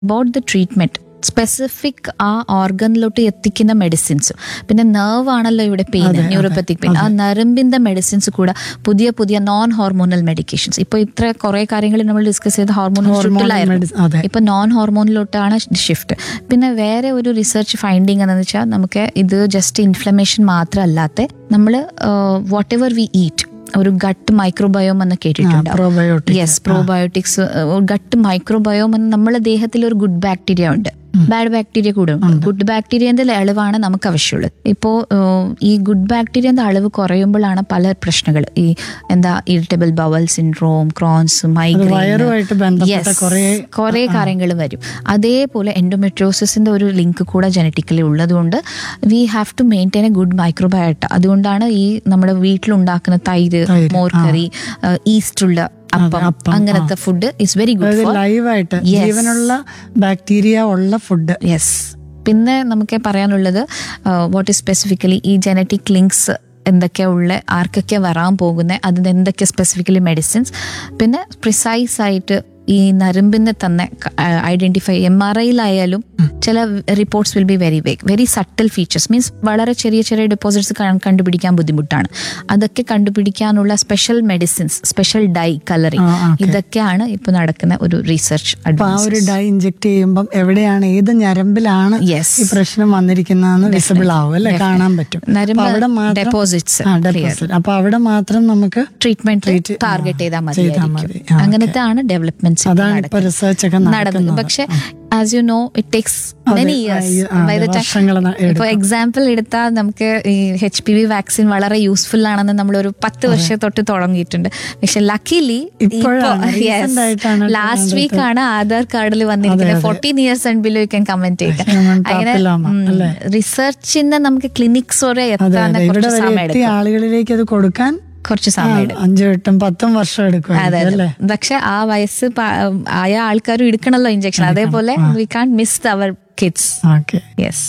About the treatment specific ആ ഓർഗനിലോട്ട് എത്തിക്കുന്ന medicines പിന്നെ നെർവ് ആണല്ലോ ഇവിടെ പെയിൻ ന്യൂറോപ്പത്തിക് പെയിൻ ആ നരമ്പിന്റെ മെഡിസിൻസ് കൂടെ പുതിയ പുതിയ നോൺ ഹോർമോണൽ മെഡിക്കേഷൻസ് ഇപ്പൊ ഇത്ര കുറെ കാര്യങ്ങൾ നമ്മൾ ഡിസ്കസ് ചെയ്ത ഹോർമോണൽ medicine, അതെ. ഇപ്പൊ നോൺ ഹോർമോണിലോട്ടാണ് ഷിഫ്റ്റ് പിന്നെ വേറെ ഒരു റിസർച്ച് ഫൈൻഡിങ് എന്ന് വെച്ചാൽ നമുക്ക് ഇത് ജസ്റ്റ് ഇൻഫ്ലമേഷൻ മാത്രമല്ലാത്ത നമ്മൾ വാട്ട് എവർ വി ഈറ്റ് ഒരു ഗട്ട് മൈക്രോബയോം എന്ന് കേട്ടിട്ടുണ്ട് probiotic yes probiotics gut microbiome എന്ന് നമ്മുടെ ദേഹത്തിൽ ഒരു ഗുഡ് ബാക്ടീരിയ ഉണ്ട് ബാഡ് ബാക്ടീരിയ കൂടെ ഉണ്ട് ഗുഡ് ബാക്ടീരിയന്റെ അളവാണ് നമുക്ക് ആവശ്യമുള്ളത് ഇപ്പോൾ ഈ ഗുഡ് ബാക്ടീരിയന്റെ അളവ് കുറയുമ്പോഴാണ് പല പ്രശ്നങ്ങൾ ഈ എന്താ irritable bowel syndrome Crohn's migraine വയറുമായിട്ട് ബന്ധപ്പെട്ട കുറേ കുറെ കാര്യങ്ങൾ വരും അതേപോലെ എൻഡോമെട്രോസിന്റെ ഒരു ലിങ്ക് കൂടെ ജനറ്റിക്കലി ഉള്ളതുകൊണ്ട് we have to maintain a good microbiota അതുകൊണ്ടാണ് ഈ നമ്മുടെ വീട്ടിലുണ്ടാക്കുന്ന തൈര് തൈര്, മോർക്കറി ഈസ്റ്റുള്ള അപ്പം അപ്പം, അങ്ങനത്തെ ഫുഡ് ഇസ് വെരി ഗുഡ് അതായത് ഫോർ ലൈവായിട്ട് Yes. ജീവനുള്ള ബാക്ടീരിയ ഉള്ള ഫുഡ് യെസ് പിന്നെ നമുക്ക് പറയാനുള്ളത് വാട്ട് ഈസ് സ്പെസിഫിക്കലി ഈ ജനറ്റിക് ലിങ്ക്സ് എന്തൊക്കെയാ ഉള്ള ആർക്കൊക്കെ വരാൻ പോകുന്നത് അതിന് എന്തൊക്കെ സ്പെസിഫിക്കലി മെഡിസിൻസ് പിന്നെ പ്രിസൈസ് ആയിട്ട് ഈ നരമ്പിനെ തന്നെ ഐഡന്റിഫൈ എം ആർ ഐയിലായാലും ചില reports will be very vague very subtle features means വളരെ ചെറിയ ചെറിയ ഡെപ്പോസിറ്റ്സ് കണ്ടുപിടിക്കാൻ ബുദ്ധിമുട്ടാണ് അതൊക്കെ കണ്ടുപിടിക്കാനുള്ള special medicines special dye colouring ah, okay. ഇതൊക്കെയാണ് ഇപ്പൊ നടക്കുന്ന ഒരു റിസർച്ച് അപ്പൊ ആ ഒരു ഡൈ ഇഞ്ചെക്ട് ചെയ്യുമ്പോൾ എവിടെയാണ് ഏത് ഞരമ്പിലാണ് Yes. ഈ പ്രശ്നം വന്നിരിക്കുന്നതെന്ന് വിസിബിൾ ആവും അല്ലെ കാണാൻ പറ്റും നരമ്പ് അപ്പൊ അവിടെ മാത്രം deposits ആ, deposit. അപ്പൊ അവിടെ മാത്രം നമുക്ക് ട്രീറ്റ്മെന്റ് Treat- ടാർഗറ്റ് ചെയ്താൽ മതി ചെയ്താൽ മതി. ആ, okay. അങ്ങനത്തെ ആണ് ഡെവലപ്മെന്റ്സ് അതാണ് ഇപ്പൊ റിസർച്ച് ഒക്കെ നടന്നത് നടക്കുന്നത് പക്ഷെ as you know it takes അതെ, മെനി ആ, ഇയേഴ്സ് ഈ- ആ, അതെ, വർഷങ്ങൾ ന- ഇപ്പൊ എടുക്കും. എക്സാമ്പിൾ എടുത്താൽ നമുക്ക് ഈ എച്ച് പി വി വാക്സിൻ വളരെ യൂസ്ഫുൾ ആണെന്ന് നമ്മൾ ഒരു പത്ത് വർഷം തൊട്ട് തുടങ്ങിയിട്ടുണ്ട് പക്ഷെ ലക്കിലി ഇപ്പോഴാണ്, recent ആയിട്ടാണ് ലാസ്റ്റ് കണ്ടിട്ട്. വീക്ക് ആണ് ആധാർ കാർഡിൽ വന്നിരിക്കുന്നത് അതെ. Fourteen years and below you can comment Human papilloma, അല്ലേ? റിസർച്ചിന് നമുക്ക് ക്ലിനിക്സ് വരെ അതെ എത്താൻ അതെ ഇവിടെ കുറച്ച് വരെ സമയം എത്തിയ എടുക്കും ആളുകളിലേക്ക് അത് കൊടുക്കാൻ കുറച്ച് ആ, സമയം എടുക്കും അഞ്ചും എട്ടും പത്തും വർഷം എടുക്കും അതെ അല്ലേ അതെ പക്ഷെ ആ വയസ്സ് പ- ആയ ആൾക്കാരും എടുക്കണല്ലോ ഇഞ്ചക്ഷൻ അതേപോലെ we can miss our kids okay yes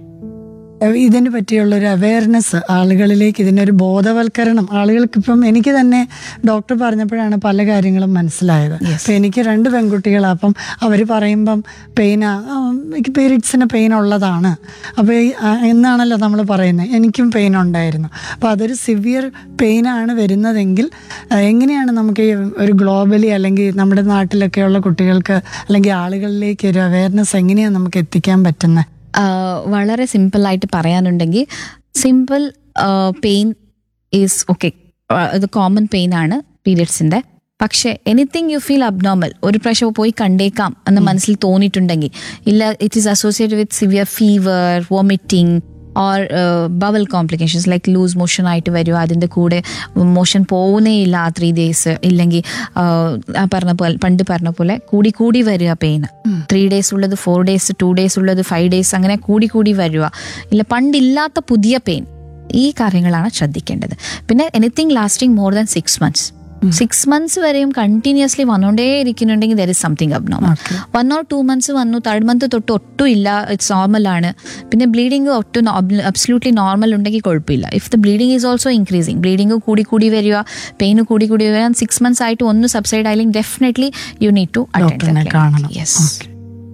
ഇതിനെ പറ്റിയുള്ള ഒരു അവയർനെസ് ആളുകളിലേക്ക് ഇതിനൊരു ബോധവൽക്കരണം ആളുകൾക്ക് ഇപ്പം എനിക്ക് തന്നെ ഡോക്ടർ പറഞ്ഞപ്പോഴാണ് പല കാര്യങ്ങളും മനസ്സിലായത് അപ്പൊ എനിക്ക് രണ്ട് പെൺകുട്ടികളാണ് അപ്പം അവർ പറയുമ്പം പെയിൻ എനിക്ക് പീരീഡ്സിന് പെയിൻ ഉള്ളതാണ് അപ്പോൾ എന്നാണല്ലോ നമ്മൾ പറയുന്നത് എനിക്കും പെയിൻ ഉണ്ടായിരുന്നു അപ്പോൾ അതൊരു സിവിയർ പെയിനാണ് വരുന്നതെങ്കിൽ ആ, എങ്ങനെയാണ് നമുക്ക് ഈ ഒരു ഗ്ലോബലി അല്ലെങ്കിൽ നമ്മുടെ നാട്ടിലൊക്കെയുള്ള കുട്ടികൾക്ക് അല്ലെങ്കിൽ ആളുകളിലേക്ക് ഒരു അവയർനെസ് എങ്ങനെയാണ് നമുക്ക് എത്തിക്കാൻ പറ്റുന്നത് വളരെ സിമ്പിൾ ആയിട്ട് പറയാനുണ്ടെങ്കിൽ സിമ്പിൾ പെയിൻ ഈസ് ഓക്കെ ഇത് കോമൺ പെയിൻ ആണ് പീരിയഡ്സിന്റെ പക്ഷെ എനിത്തിങ് യു ഫീൽ അബ്നോർമൽ ഒരു പ്രാവശ്യം പോയി കണ്ടേക്കാം എന്ന് മനസ്സിൽ തോന്നിയിട്ടുണ്ടെങ്കിൽ ഇല്ല it is associated with severe fever vomiting or bowel complications like loose motion ആയിട്ട് വരും അതിൻ്റെ കൂടെ മോഷൻ പോകുന്നേ ഇല്ല ആ ത്രീ ഡേയ്സ് ഇല്ലെങ്കിൽ ആ പറഞ്ഞ പോലെ പണ്ട് പറഞ്ഞ പോലെ കൂടി കൂടി വരിക പെയിൻ ത്രീ ഡേയ്സ് ഉള്ളത് ഫോർ ഡേയ്സ് ടു ഡേയ്സ് ഉള്ളത് ഫൈവ് ഡേയ്സ് അങ്ങനെ കൂടി കൂടി വരിക ഇല്ല പണ്ടില്ലാത്ത പുതിയ പെയിൻ ഈ കാര്യങ്ങളാണ് ശ്രദ്ധിക്കേണ്ടത് പിന്നെ anything lasting more than six months six months വരെയും കണ്ടിന്യൂസ്ലി വന്നുകൊണ്ടേ ഇരിക്കുന്നുണ്ടെങ്കിൽ there is something abnormal one or two months വന്നു തേർഡ് മന്ത് തൊട്ട് ഒട്ടും ഇല്ല ഇറ്റ്സ് നോർമൽ ആണ് പിന്നെ ബ്ലീഡിങ് ഒട്ടും അബ്സല്യൂട്ട്ലി നോർമൽ ഉണ്ടെങ്കിൽ കുഴപ്പമില്ല if the bleeding is also increasing bleeding കൂടി കൂടി വരിക പെയിൻ കൂടി കൂടി വരിക സിക്സ് മന്ത്സ് ആയിട്ട് ഒന്ന് സബ്സൈഡ് ആയില്ലെങ്കിൽ ഡെഫിനറ്റ്ലി യു നീഡ് ടു ഡോക്ടറിനെ കാണണം യെസ് ഓക്കെ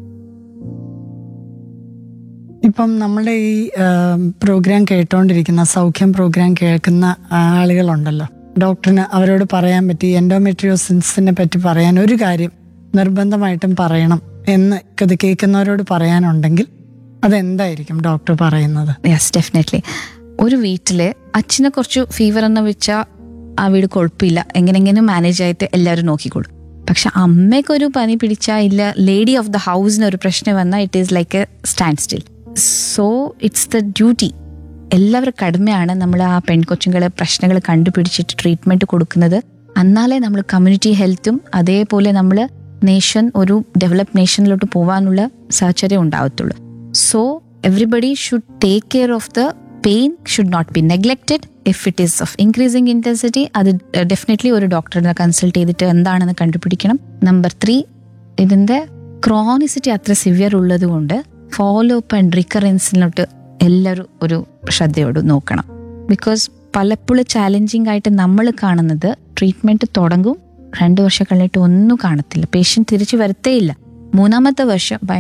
ഇപ്പം നമ്മുടെ ഈ പ്രോഗ്രാം കേട്ടോണ്ടിരിക്കുന്ന സൗഖ്യം പ്രോഗ്രാം കേൾക്കുന്ന ആളുകളുണ്ടല്ലോ ഡോക്ടറിന് അവരോട് പറയാൻ പറ്റി എൻഡോമെട്രിയോസിൻസിനെ പറ്റി പറയാൻ ഒരു കാര്യം നിർബന്ധമായിട്ടും പറയണം എന്ന് ഇത് കേൾക്കുന്നവരോട് പറയാനുണ്ടെങ്കിൽ അതെന്തായിരിക്കും ഡോക്ടർ പറയുന്നത് യെസ് ഡെഫിനറ്റ്ലി ഒരു വീട്ടില് അച്ഛനെ കുറച്ച് ഫീവർ എന്ന് വെച്ചാൽ ആ വീട് കുഴപ്പമില്ല എങ്ങനെങ്കിലും മാനേജ് ആയിട്ട് എല്ലാവരും നോക്കിക്കോളും പക്ഷെ അമ്മയ്ക്കൊരു പനി പിടിച്ചാൽ ഇല്ല ലേഡി ഓഫ് ദ ഹൗസിന് ഒരു പ്രശ്നം വന്നാൽ it is like a standstill so it's the duty എല്ലാവരും കടമയാണ് നമ്മൾ ആ പെൺകൊച്ചുങ്ങളെ പ്രശ്നങ്ങൾ കണ്ടുപിടിച്ചിട്ട് ട്രീറ്റ്മെന്റ് കൊടുക്കുന്നത് എന്നാലേ നമ്മൾ കമ്മ്യൂണിറ്റി ഹെൽത്തും അതേപോലെ നമ്മൾ നേഷൻ ഒരു ഡെവലപ്പ് നേഷനിലോട്ട് പോകാനുള്ള സാഹചര്യം ഉണ്ടാവത്തുള്ളൂ so everybody should take care of the pain should not be neglected if it is of increasing intensity അത് ഡെഫിനറ്റ്ലി ഒരു ഡോക്ടറിനെ കൺസൾട്ട് ചെയ്തിട്ട് എന്താണെന്ന് കണ്ടുപിടിക്കണം നമ്പർ ത്രീ ഇതിന്റെ ക്രോണിസിറ്റി അത്ര സിവിയർ ഉള്ളത് കൊണ്ട് ഫോളോ അപ്പ് ആൻഡ് റിക്കറൻസിലോട്ട് എല്ലാവരും ഒരു ശ്രദ്ധയോട് നോക്കണം ബിക്കോസ് പലപ്പോഴും ചാലഞ്ചിങ് ആയിട്ട് നമ്മൾ കാണുന്നത് ട്രീറ്റ്മെന്റ് തുടങ്ങും രണ്ടു വർഷം കഴിഞ്ഞിട്ട് ഒന്നും കാണത്തില്ല പേഷ്യന്റ് തിരിച്ചു വരത്തേ ഇല്ല മൂന്നാമത്തെ വർഷം